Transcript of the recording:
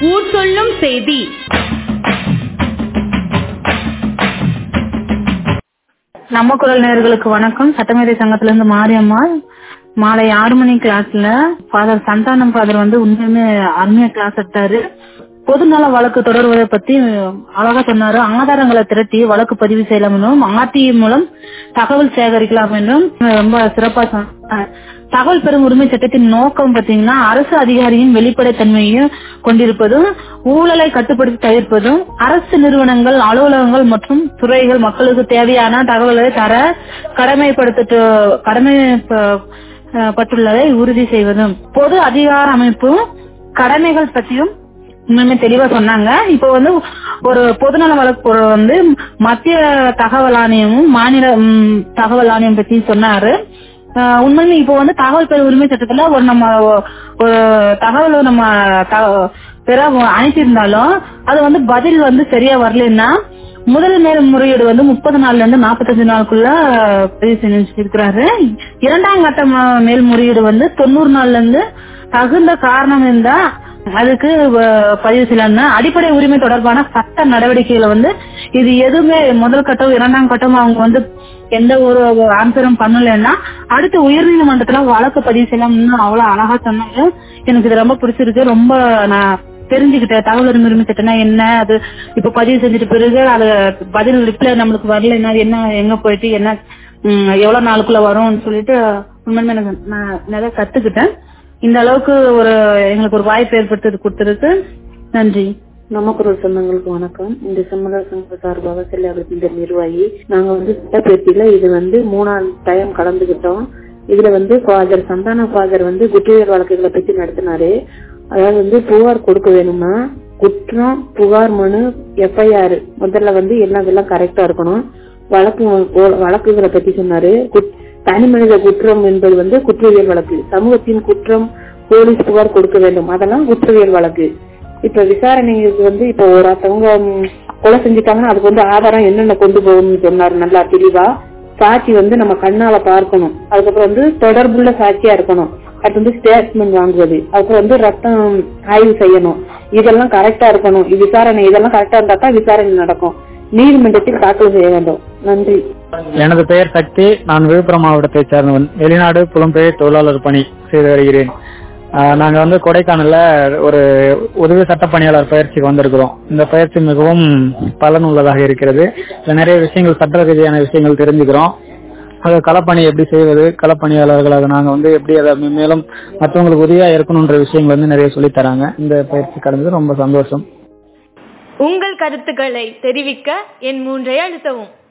ஊர் சொல்லும் செய்தி நம்ம குரல் நேயர்களுக்கு வணக்கம் சட்டமேதை சங்கத்துல இருந்து மாரியம்மாள் மாலை ஆறு மணி கிளாஸ்ல ஃபாதர் சந்தானம் ஃபாதர் வந்து உண்மையுமே அருமையா கிளாஸ் எடுத்தாரு பொதுநல வழக்கு தொடர்வதை பத்தி அழகா சொன்னாரு ஆதாரங்களை திரட்டி வழக்கு பதிவு செய்யலாம் என்றும் ஆர்டிஐ மூலம் தகவல் சேகரிக்கலாம் என்றும் ரொம்ப சிறப்பா சொன்னார் தகவல் பெறும் உரிமை சட்டத்தின் நோக்கம் பாத்தீங்கன்னா அரசு அதிகாரியின் வெளிப்படைத்தன்மையும் கொண்டிருப்பதும் ஊழலை கட்டுப்படுத்தி தவிர்ப்பதும் அரசு நிறுவனங்கள் அலுவலகங்கள் மற்றும் துறைகள் மக்களுக்கு தேவையான தகவல்களை தர கடமைப்படுத்த கடமை பட்டுள்ளதை உறுதி செய்வதும் பொது அதிகார அமைப்பும் கடமைகள் பற்றியும் உண்மையுமே தெளிவா சொன்னாங்க இப்போ வந்து ஒரு பொதுநல வழக்கு வந்து மத்திய தகவல் ஆணையமும் மாநில தகவல் ஆணையம் பத்தி சொன்னாரு உண்மையுமே இப்போ வந்து தகவல் பெற உரிமை சட்டத்துல ஒரு நம்ம ஒரு தகவல் நம்ம பெற அனுப்பியிருந்தாலும் அது வந்து பதில் வந்து சரியா வரலன்னா முதல் மேல் முறையீடு வந்து முப்பது நாள்ல இருந்து நாற்பத்தஞ்சு நாளுக்குள்ள பதிவு செஞ்சிருக்கிறாரு இரண்டாம் கட்ட மேல்முறையீடு வந்து தொண்ணூறு நாள்ல இருந்து தகுந்த காரணம் இருந்தா அதுக்கு பதிவு செய்யலாம் அடிப்படை உரிமை தொடர்பான சட்ட நடவடிக்கைகளை வந்து இது எதுவுமே முதல் கட்டம் இரண்டாம் கட்டம் அவங்க வந்து எந்த ஒரு ஆன்சரும் பண்ணலன்னா அடுத்து உயர்நீதிமன்றத்துல வழக்கு பதிவு செய்யலாம்னு அவ்வளவு அழகா சொன்னாங்க எனக்கு இது ரொம்ப பிடிச்சிருக்கு ரொம்ப நான் தெரிஞ்சுக்கிட்டேன் தகவல் உரிமை சட்டம்னா என்ன அது இப்ப பதிவு செஞ்சுட்டு பிறகு அது பதில் ரிப்ளை நம்மளுக்கு வரலன்னா என்ன எங்க போயிட்டு என்ன எவ்வளவு நாளுக்குள்ள வரும்னு சொல்லிட்டு உண்மையுமே எனக்கு நான் நிறைய கத்துக்கிட்டேன் இந்த அளவுக்கு ஒரு எங்களுக்கு ஒரு வாய்ப்பு ஏற்படுத்தி கொடுத்துருக்கு நன்றி நமக்குரல் சொந்தங்களுக்கு வணக்கம் இந்த சம்மத சங்க சார்பாக செல்லாபுரத்தின் நிர்வாகி நாங்க வந்து சட்டப்பேட்டியில இது வந்து மூணாவது டைம் கலந்துகிட்டோம் இதுல வந்து ஃபாதர் சந்தான ஃபாதர் வந்து குற்றவியல் வழக்குகளை பத்தி நடத்தினாரு அதாவது வந்து புகார் கொடுக்க வேணும்னா குற்றம் புகார் மனு எஃப்ஐஆர் முதல்ல வந்து எல்லாம் இதெல்லாம் கரெக்டா இருக்கணும் வழக்கு வழக்குகளை பத்தி சொன்னாரு தனி மனித குற்றம் என்பது வந்து குற்றவியல் வழக்கு சமூகத்தின் குற்றம் போலீஸ் புகார் கொடுக்க வேண்டும் அதெல்லாம் குற்றவியல் வழக்கு இப்ப விசாரணைக்கு வந்து இப்ப ஒருத்தவங்க கொலை செஞ்சுட்டாங்கன்னா அதுக்கு வந்து ஆதாரம் என்னென்ன கொண்டு போகணும்னு சொன்னாரு நல்லா தெளிவா சாட்சி வந்து நம்ம கண்ணால பார்க்கணும் அதுக்கப்புறம் வந்து தொடர்புள்ள சாட்சியா இருக்கணும் அது வந்து ஸ்டேட்மெண்ட் வாங்குவது அதுக்கப்புறம் வந்து ரத்தம் ஆய்வு செய்யணும் இதெல்லாம் கரெக்டா இருக்கணும் விசாரணை இதெல்லாம் கரெக்டா இருந்தா தான் விசாரணை நடக்கும் நீதிமன்றத்தில் தாக்கல் செய்ய வேண்டும் நன்றி எனது பெயர் சக்தி நான் விழுப்புரம் மாவட்டத்தை சேர்ந்தவன் வெளிநாடு புலம்பெயர் தொழிலாளர் பணி செய்து வருகிறேன் நாங்க வந்து கொடைக்கானல்ல ஒரு உதவி சட்ட பணியாளர் பயிற்சிக்கு வந்திருக்கிறோம் இந்த பயிற்சி மிகவும் பலனுள்ளதாக இருக்கிறது இதுல நிறைய விஷயங்கள் சட்ட ரீதியான விஷயங்கள் தெரிஞ்சுக்கிறோம் அது களப்பணி எப்படி செய்வது களப்பணியாளர்களாக நாங்க வந்து எப்படி அதை மேலும் மற்றவங்களுக்கு உதவியா இருக்கணும்ன்ற விஷயங்கள் வந்து நிறைய சொல்லி தராங்க இந்த பயிற்சி கடந்தது ரொம்ப சந்தோஷம் உங்கள் கருத்துக்களை தெரிவிக்க என் மூன்றை அழுத்தவும்